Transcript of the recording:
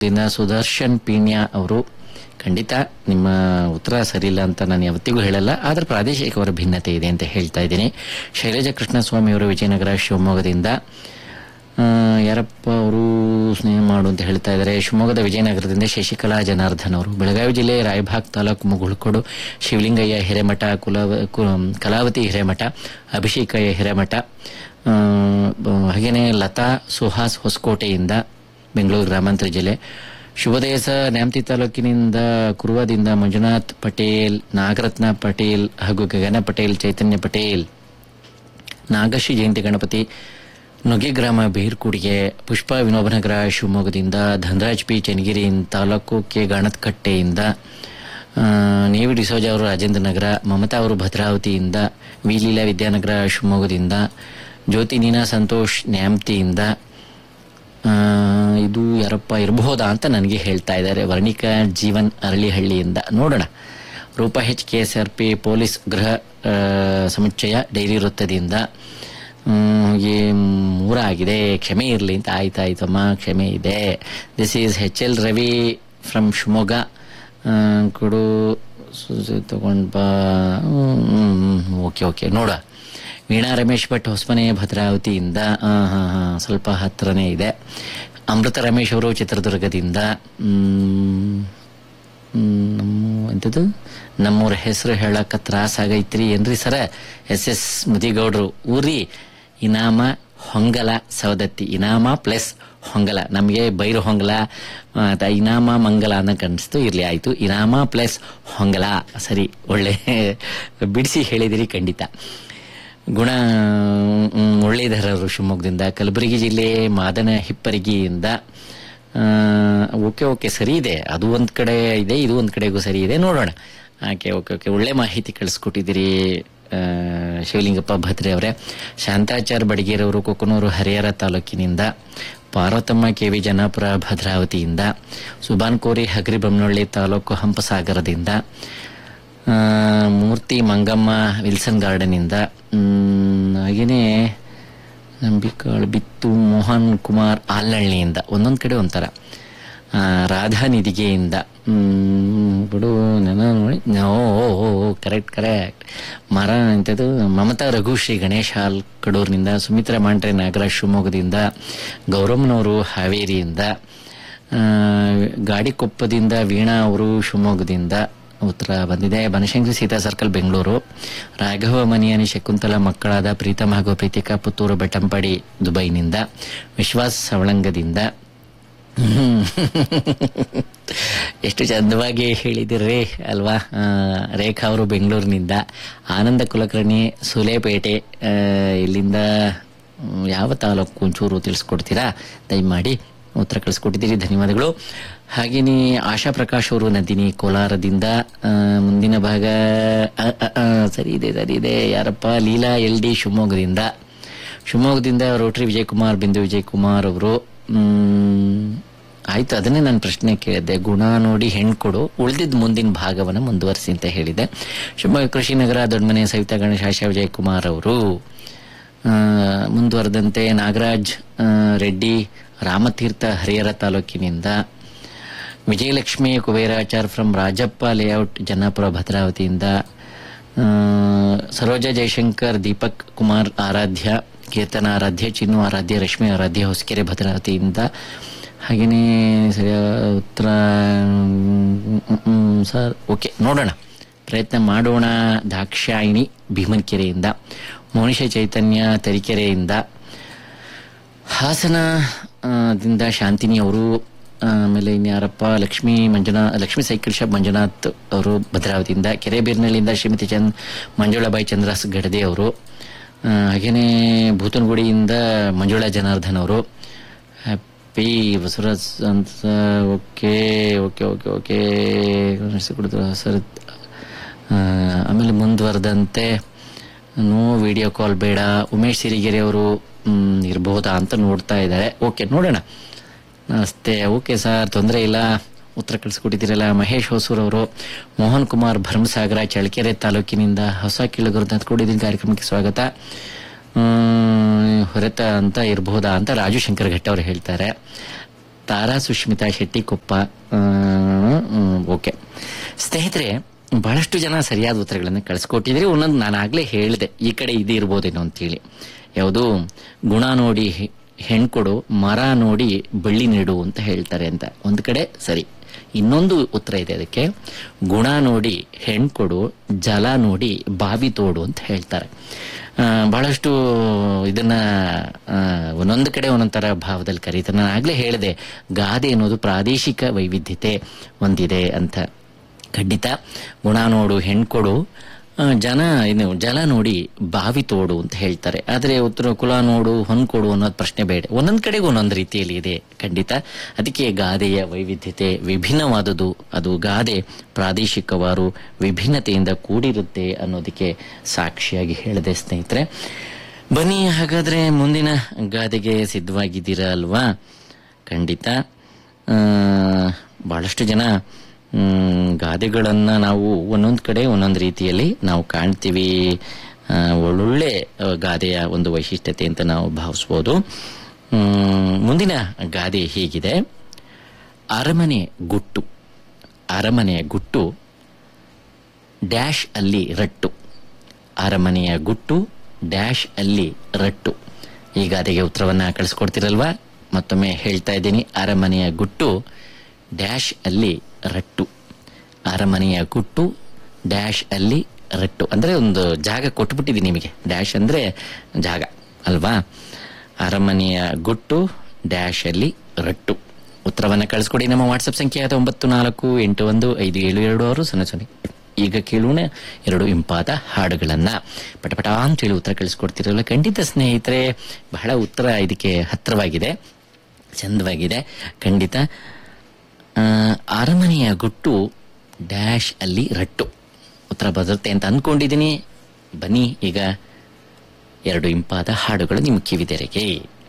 ಇನ್ನ ಸುದರ್ಶನ್ ಪೀಣ್ಯ ಅವರು ಖಂಡಿತ ನಿಮ್ಮ ಉತ್ತರ ಸರಿಯಿಲ್ಲ ಅಂತ ನಾನು ಯಾವತ್ತಿಗೂ ಹೇಳಲ್ಲ ಆದ್ರೆ ಪ್ರಾದೇಶಿಕವರ ಭಿನ್ನತೆ ಇದೆ ಅಂತ ಹೇಳ್ತಾ ಇದ್ದೀನಿ ಶೈಲಜಾ ಕೃಷ್ಣಸ್ವಾಮಿ ಅವರು ವಿಜಯನಗರ ಶಿವಮೊಗ್ಗದಿಂದ ಆ, ಯಾರಪ್ಪ ಅವರು ಸ್ನೇಹ ಮಾಡು ಅಂತ ಹೇಳ್ತಾ ಇದ್ದಾರೆ ಶಿವಮೊಗ್ಗದ ವಿಜಯನಗರದಿಂದ ಶಶಿಕಲಾ ಜನಾರ್ದನ್ ಅವರು ಬೆಳಗಾವಿ ಜಿಲ್ಲೆ ರಾಯಭಾಗ್ ತಾಲೂಕು ಮುಗುಳ್ಕೋಡು ಶಿವಲಿಂಗಯ್ಯ ಹಿರೇಮಠ ಕುಲವ ಕು- ಕಲಾವತಿ ಹಿರೇಮಠ ಅಭಿಷೇಕಯ್ಯ ಹಿರೇಮಠ ಆ, ಬ- ಹಾಗೇನೆ ಲತಾ ಸುಹಾಸ್ ಹೊಸಕೋಟೆಯಿಂದ ಬೆಂಗಳೂರು ಗ್ರಾಮಾಂತರ ಜಿಲ್ಲೆ ಶುಭೋದಯ ಸ ನ್ಯಾಮತಿ ತಾಲೂಕಿನಿಂದ ಕುರುವಾದಿಂದ ಮಂಜುನಾಥ್ ಪಟೇಲ್ ನಾಗರತ್ನ ಪಟೇಲ್ ಹಾಗೂ ಗಗನ ಪಟೇಲ್ ಚೈತನ್ಯ ಪಟೇಲ್ ನಾಗಶ್ರೀ ಜಯಂತಿ ಗಣಪತಿ ನುಗ್ಗಿಗ್ರಾಮ ಬೀರ್ಕುಡಿಗೆ ಪುಷ್ಪ ವಿನೋಬನಗರ ಶಿವಮೊಗ್ಗದಿಂದ ಧನರಾಜ್ ಪಿ ಚನ್ನಗಿರಿ ತಾಲೂಕು ಕೆ ಗಾಣತ್ಕಟ್ಟೆಯಿಂದ ಆ, ನೇವಿ ಡಿಸೋಜ ಅವರು ರಾಜೇಂದ್ರ ನಗರ ಮಮತಾ ಅವರು ಭದ್ರಾವತಿಯಿಂದ ವಿಲೀಲಾ ವಿದ್ಯಾನಗರ ಶಿವಮೊಗ್ಗದಿಂದ ಜ್ಯೋತಿ ನೀನಾ ಸಂತೋಷ್ ನ್ಯಾಮತಿಯಿಂದ ಆ, ಇದು ಯಾರಪ್ಪ ಇರಬಹುದಾ ಅಂತ ನನಗೆ ಹೇಳ್ತಾ ಇದ್ದಾರೆ ವರ್ಣಿಕಾ ಜೀವನ್ ಅರಳಿಹಳ್ಳಿಯಿಂದ ನೋಡೋಣ Roopa H K S R P police ಗೃಹ ಆ, ಸಮುಚ್ಚಯ ಡೈರಿ ವೃತ್ತದಿಂದ ಹ್ಮ್, ಈ ಮೂರ ಆಗಿದೆ ಕ್ಷಮೆ ಇರಲಿ ಅಂತ ಆಯ್ತಾಯ್ತಮ್ಮ ಕ್ಷಮೆ ಇದೆ this is H L Ravi from Shivamogga ಆ, ಕೊಡು ತಗೊಂಡ್ ಬಾ ಓಕೆ ಓಕೆ ನೋಡ ವೀಣಾ ರಮೇಶ್ ಭಟ್ ಹೊಸಮನೆ ಭದ್ರಾವತಿಯಿಂದ ಆ, ಹಾ ಹಾ ಸ್ವಲ್ಪ ಹತ್ರನೇ ಇದೆ ಅಮೃತ ರಮೇಶ್ ಅವರು ಚಿತ್ರದುರ್ಗದಿಂದ ಮ್, ಮ್, ನಮ್ಮ ಎಂಥದ್ದು ನಮ್ಮೂರ ಹೆಸರು ಹೇಳಕ್ಕ ತ್ರಾಸ ಆಗೈತ್ರಿ ಏನ್ರಿ ಸರ ಎಸ್ ಎಸ್ ಮುದಿಗೌಡ್ರು ಊರಿ ಇನಾಮ ಹೊಂಗಲ ಸವದತ್ತಿ ಇನಾಮ ಪ್ಲಸ್ ಹೊಂಗಲ ನಮಗೆ ಬೈರು ಹೊಂಗಲ ಆ, ತ- ಇನಾಮ ಮಂಗಲ ಅನ್ನಕ್ಕೆ ಅನಿಸ್ತು ಇರ್ಲಿ ಆಯ್ತು ಇನಾಮ ಪ್ಲಸ್ ಹೊಂಗಲ ಸರಿ ಒಳ್ಳೆ ಬಿಡಿಸಿ ಹೇಳಿದಿರಿ ಖಂಡಿತ ಗುಣ ಮ್, ಮುರಳೀಧರರು ಶಿವಮೊಗ್ಗದಿಂದ ಕಲಬುರಗಿ ಜಿಲ್ಲೆ ಮಾದನ ಹಿಪ್ಪರಿಗಿಯಿಂದ ಆ, ಓಕೆ ಓಕೆ ಸರಿ ಇದೆ ಅದು ಒಂದ್ ಕಡೆ ಇದೆ ಇದು ಒಂದ್ ಕಡೆಗೂ ಸರಿ ಇದೆ ನೋಡೋಣ ಓಕೆ ಓಕೆ ಓಕೆ ಒಳ್ಳೆ ಮಾಹಿತಿ ಕಳಿಸ್ಕೊಟ್ಟಿದ್ದೀರಿ ಆ, ಶಿವಲಿಂಗಪ್ಪ ಭದ್ರೆ ಅವರೇ ಶಾಂತಾಚಾರ್ ಬಡಗೇರವರು ಕೊಕ್ಕನೂರು ಹರಿಹರ ತಾಲೂಕಿನಿಂದ ಪಾರ್ವತಮ್ಮ ಕೆವಿ ಜನಾಪುರ ಭದ್ರಾವತಿಯಿಂದ ಸುಬಾನ್ ಕೋರಿ ಹಗರಿ ಬೊಮ್ಮನಹಳ್ಳಿ ತಾಲೂಕು ಹಂಪಸಾಗರದಿಂದ ಆ, ಮೂರ್ತಿ ಮಂಗಮ್ಮ ವಿಲ್ಸನ್ ಗಾರ್ಡನ್ ಇಂದ ಮ್, ಹಾಗೇನೆ ನಂಬಿಕಾಳ್ ಬಿತ್ತು ಮೋಹನ್ ಕುಮಾರ್ ಆಲ್ನಳ್ಳಿಯಿಂದ ಒಂದೊಂದ್ ಕಡೆ ಒಂಥರ ಆ, ರಾಧಾ ನಿಧಿಗೆಯಿಂದ ಮ್, ಬಿಡು ನೆನ ನೋಡಿ ಓ ಕರೆಕ್ಟ್ ಕರೆಕ್ಟ್ ಮರ ಅಂತದ್ದು ಮಮತಾ ರಘುಶ್ರೀ ಗಣೇಶ್ ಹಾಲ್ ಕಡೂರಿನಿಂದ ಸುಮಿತ್ರಾ ಮಾಂಟ್ರೆ ನಾಗರಾಜ್ ಶಿವಮೊಗ್ಗದಿಂದ ಗೌರಮ್ಮನವರು ಹಾವೇರಿಯಿಂದ ಆ, ಗಾಡಿಕೊಪ್ಪದಿಂದ ವೀಣಾ ಅವರು ಶಿವಮೊಗ್ಗದಿಂದ ಉತ್ತರ ಬಂದಿದೆ ಬನಶಂಕರಿ ಸೀತಾ ಸರ್ಕಲ್ ಬೆಂಗಳೂರು ರಾಘವ ಮನಿಯಾನಿ ಶಕುಂತಲ ಮಕ್ಕಳಾದ ಪ್ರೀತಮ್ ಹಾಗೂ ಪ್ರೀತಿಕಾ ಪುತ್ತೂರು ಬೆಟ್ಟಂಪಾಡಿ ದುಬೈನಿಂದ ವಿಶ್ವಾಸ್ ಸವಳಂಗದಿಂದ ಹ್ಮ್. ಎಷ್ಟು ಚಂದವಾಗಿ ಹೇಳಿದಿರ್ರಿ ಅಲ್ವಾ ಆ, ರೇಖಾ ಅವರು ಬೆಂಗಳೂರಿನಿಂದ ಆನಂದ ಕುಲಕರ್ಣಿ ಸುಲೇಪೇಟೆ ಆ, ಇಲ್ಲಿಂದ ಮ್, ಯಾವ ತಾಲೂಕು ಒಂಚೂರು ತಿಳಿಸ್ಕೊಡ್ತೀರಾ ದಯಮಾಡಿ ಉತ್ತರ ಕಳಿಸ್ಕೊಟ್ಟಿದ್ದೀರಿ ಧನ್ಯವಾದಗಳು ಹಾಗೇನೆ ಆಶಾ ಪ್ರಕಾಶ್ ಅವರು ನದಿನಿ ಕೋಲಾರದಿಂದ ಆ, ಮುಂದಿನ ಭಾಗ ಆ, ಆ, ಆ, ಸರಿ ಇದೆ ಸರಿ ಇದೆ ಯಾರಪ್ಪ ಲೀಲಾ ಎಲ್ ಡಿ ಶಿವಮೊಗ್ಗದಿಂದ ಶಿವಮೊಗ್ಗದಿಂದ ರೋಟರಿ ವಿಜಯಕುಮಾರ್ ಬಿಂದು ವಿಜಯಕುಮಾರ್ ಅವರು ಮ್, ಆಯ್ತು ಅದನ್ನೇ ನಾನು ಪ್ರಶ್ನೆ ಕೇಳಿದ್ದೆ ಗುಣ ನೋಡಿ ಹೆಣ್ಣು ಕೊಡು ಉಳಿದಿದ್ದ ಮುಂದಿನ ಭಾಗವನ್ನು ಮುಂದುವರಿಸಿ ಅಂತ ಹೇಳಿದೆ ಶಿವಮೊಗ್ಗ ಕೃಷಿನಗರ ದೊಡ್ಡಮನೆ ಸವಿತಾ ಗಣೇಶ ಆಶಾ ವಿಜಯಕುಮಾರ್ ಅವರು ಆ, ಮುಂದುವರೆದಂತೆ ನಾಗರಾಜ್ ಆ, ರೆಡ್ಡಿ ರಾಮತೀರ್ಥ ಹರಿಹರ ತಾಲೂಕಿನಿಂದ ವಿಜಯಲಕ್ಷ್ಮಿ ಕುಬೇರಾಚಾರ್ ಫ್ರಮ್ ರಾಜಪ್ಪ ಲೇಔಟ್ ಜನ್ನಾಪುರ ಭದ್ರಾವತಿಯಿಂದ ಆ, ಸರೋಜ ಜಯಶಂಕರ್ ದೀಪಕ್ ಕುಮಾರ್ ಆರಾಧ್ಯ ಕೀರ್ತನ ಆರಾಧ್ಯ ಚಿನ್ನು ಆರಾಧ್ಯ ರಶ್ಮಿ ಆರಾಧ್ಯ ಹೊಸಕೆರೆ ಭದ್ರಾವತಿಯಿಂದ ಹಾಗೆಯೇ ಸರಿಯಾದ ಉತ್ತರ ಸರ್ ಓಕೆ ನೋಡೋಣ ಪ್ರಯತ್ನ ಮಾಡೋಣ ದಾಕ್ಷಾಯಿಣಿ ಭೀಮನ್ಕೆರೆಯಿಂದ ಮೋನಿಷ ಚೈತನ್ಯ ತರೀಕೆರೆಯಿಂದ ಹಾಸನ ಆ, ದಿಂದ ಶಾಂತಿನಿ ಅವರು ಆಮೇಲೆ ಇನ್ಯಾರಪ್ಪ ಲಕ್ಷ್ಮೀ ಮಂಜುನಾ ಲಕ್ಷ್ಮೀ ಸೈಕಲ್ ಶಾಪ್ ಮಂಜುನಾಥ್ ಅವರು ಭದ್ರಾವತಿಯಿಂದ ಕೆರೆಬೀರ್ನಳ್ಳಿಯಿಂದ ಶ್ರೀಮತಿ ಚಂದ್ ಮಂಜುಳಾಬಾಯಿ ಚಂದ್ರಸ್ ಗಡದೆ ಅವರು ಆ, ಹಾಗೇನೇ ಭೂತನಗುಡಿಯಿಂದ ಮಂಜುಳಾ ಜನಾರ್ದನ್ ಅವರು ಹ್ಯಾಪಿ ಬಸವರಾಜ್ ಅಂತ ಓಕೆ ಓಕೆ ಓಕೆ ಓಕೆ ಕೊಡ್ತಾರೆ ಸರ್ ಆ, ಆಮೇಲೆ ಮುಂದುವರೆದಂತೆ ನೋ ವಿಡಿಯೋ ಕಾಲ್ ಬೇಡ ಉಮೇಶ್ ಸಿರಿಗೆರೆ ಅವರು ಇರಬಹುದಾ ಅಂತ ನೋಡ್ತಾ ಇದ್ದಾರೆ ಓಕೆ ನೋಡೋಣ ಅಷ್ಟೇ ಓಕೆ ಸರ್ ತೊಂದರೆ ಇಲ್ಲ ಉತ್ತರ ಕಳಿಸ್ಕೊಟ್ಟಿದ್ದೀರಲ್ಲ ಮಹೇಶ್ ಹೊಸೂರ್ ಅವರು ಮೋಹನ್ ಕುಮಾರ್ ಭರಮಸಾಗರ ಚಳ್ಳಕೆರೆ ತಾಲೂಕಿನಿಂದ ಹೊಸ ಕಿಳುಗರು ಕೂಡಿದ್ದೀನಿ ಕಾರ್ಯಕ್ರಮಕ್ಕೆ ಸ್ವಾಗತ ಹ್ಮ್, ಹೊರೆತ ಅಂತ ಇರಬಹುದಾ ಅಂತ ರಾಜು ಶಂಕರ್ ಘಟ್ಟ ಅವರು ಹೇಳ್ತಾರೆ ತಾರಾ ಸುಷ್ಮಿತಾ ಶೆಟ್ಟಿ ಕೊಪ್ಪ ಓಕೆ ಸ್ನೇಹಿತರೆ ಬಹಳಷ್ಟು ಜನ ಸರಿಯಾದ ಉತ್ತರಗಳನ್ನು ಕಳಿಸ್ಕೊಟ್ಟಿದ್ರೆ ಒಂದೊಂದು ನಾನು ಆಗ್ಲೇ ಹೇಳಿದೆ ಈ ಕಡೆ ಇದು ಇರ್ಬೋದೇನೋ ಅಂತೇಳಿ ಯಾವುದು ಗುಣ ನೋಡಿ ಹೆ- ಹೆಣ್ಕೊಡು ಮರ ನೋಡಿ ಬಳ್ಳಿ ನೀಡು ಅಂತ ಹೇಳ್ತಾರೆ ಅಂತ ಒಂದು ಕಡೆ ಸರಿ ಇನ್ನೊಂದು ಉತ್ತರ ಇದೆ ಅದಕ್ಕೆ ಗುಣ ನೋಡಿ ಹೆಣ್ಕೊಡು ಜಲ ನೋಡಿ ಬಾವಿ ತೋಡು ಅಂತ ಹೇಳ್ತಾರೆ ಆ, ಬಹಳಷ್ಟು ಇದನ್ನ ಆ, ಒಂದೊಂದು ಕಡೆ ಒಂದೊಂದು ತರ ಭಾವದಲ್ಲಿ ಕರೀತಾರೆ ನಾನು ಆಗ್ಲೇ ಹೇಳಿದೆ ಗಾದೆ ಅನ್ನೋದು ಪ್ರಾದೇಶಿಕ ವೈವಿಧ್ಯತೆ ಹೊಂದಿದೆ ಅಂತ ಖಂಡಿತ ಗುಣ ನೋಡು ಹೆಣ್ಕೊಡು ಆ, ಜನ ಇದು ಜಲ ನೋಡಿ ಬಾವಿ ತೋಡು ಅಂತ ಹೇಳ್ತಾರೆ ಆದರೆ ಉತ್ತರ ಕುಲ ನೋಡು ಹೊನ್ಕೊಡು ಅನ್ನೋದು ಪ್ರಶ್ನೆ ಬೇಡ ಒಂದೊಂದು ಕಡೆಗೂ ಒಂದೊಂದು ರೀತಿಯಲ್ಲಿ ಇದೆ ಖಂಡಿತ ಅದಕ್ಕೆ ಗಾದೆಯ ವೈವಿಧ್ಯತೆ ವಿಭಿನ್ನವಾದುದು ಅದು ಗಾದೆ ಪ್ರಾದೇಶಿಕವಾರು ವಿಭಿನ್ನತೆಯಿಂದ ಕೂಡಿರುತ್ತೆ ಅನ್ನೋದಕ್ಕೆ ಸಾಕ್ಷಿಯಾಗಿ ಹೇಳಿದೆ ಸ್ನೇಹಿತರೆ ಬನ್ನಿ ಹಾಗಾದ್ರೆ ಮುಂದಿನ ಗಾದೆಗೆ ಸಿದ್ಧವಾಗಿದ್ದೀರಾ ಅಲ್ವಾ ಖಂಡಿತ ಆ, ಬಹಳಷ್ಟು ಜನ ಮ್, ಗಾದೆಗಳನ್ನ ನಾವು ಒಂದೊಂದು ಕಡೆ ಒಂದೊಂದು ರೀತಿಯಲ್ಲಿ ನಾವು ಕಾಣ್ತೀವಿ ಆ, ಒಳ್ಳೊಳ್ಳೆ ಆ, ಗಾದೆಯ ಒಂದು ವೈಶಿಷ್ಟ್ಯತೆ ಅಂತ ನಾವು ಭಾವಿಸ್ಬೋದು ಮ್, ಮುಂದಿನ ಗಾದೆ ಹೀಗಿದೆ ಅರಮನೆ ಗುಟ್ಟು ಅರಮನೆಯ ಗುಟ್ಟು ಡ್ಯಾಶ್ ಅಲ್ಲಿ ರಟ್ಟು ಅರಮನೆಯ ಗುಟ್ಟು ಡ್ಯಾಶ್ ಅಲ್ಲಿ ರಟ್ಟು ಈ ಗಾದೆಗೆ ಉತ್ತರವನ್ನ ಕಳಿಸ್ಕೊಡ್ತಿರಲ್ವಾ ಮತ್ತೊಮ್ಮೆ ಹೇಳ್ತಾ ಇದ್ದೀನಿ ಅರಮನೆಯ ಗುಟ್ಟು ಡ್ಯಾಶ್ ಅಲ್ಲಿ ರಟ್ಟು ಅರಮನೆಯ ಗುಟ್ಟು ಡ್ಯಾಶ್ ಅಲ್ಲಿ ರಟ್ಟು ಅಂದ್ರೆ ಒಂದು ಜಾಗ ಕೊಟ್ಬಿಟ್ಟಿದ್ದೀನಿ ನಿಮಗೆ ಡ್ಯಾಶ್ ಅಂದ್ರೆ ಜಾಗ ಅಲ್ವಾ ಅರಮನೆಯ ಗುಟ್ಟು ಡ್ಯಾಶ್ ಅಲ್ಲಿ ರಟ್ಟು ಉತ್ತರವನ್ನ ಕಳಿಸ್ಕೊಡಿ ನಮ್ಮ ವಾಟ್ಸಪ್ ಸಂಖ್ಯೆ ಆದ ಒಂಬತ್ತು ನಾಲ್ಕು ಎಂಟು ಒಂದು ಐದು ಏಳು ಎರಡು ಆರು ಸೊನ್ನೆ ಸೊನ್ನೆ ಈಗ ಕೇಳೋಣ ಎರಡು ಇಂಪಾದ ಹಾಡುಗಳನ್ನ ಪಟಪಟ ಅಂತೇಳಿ ಉತ್ತರ ಕಳಿಸ್ಕೊಡ್ತಿರಲ್ಲ ಖಂಡಿತ ಸ್ನೇಹಿತರೆ ಬಹಳ ಉತ್ತರ ಇದಕ್ಕೆ ಹತ್ತಿರವಾಗಿದೆ ಚಂದವಾಗಿದೆ ಖಂಡಿತ ಆ, ಅರಮನೆಯ ಗುಟ್ಟು ಡ್ಯಾಶ್ ಅಲ್ಲಿ ರಟ್ಟು ಉತ್ತರ ಬರುತ್ತೆ ಅಂತ ಅಂದ್ಕೊಂಡಿದ್ದೀನಿ ಬನ್ನಿ ಈಗ ಎರಡು ಇಂಪಾದ ಹಾಡುಗಳು ನಿಮ್ಮ ಕಿವಿದೆರೆಗೆ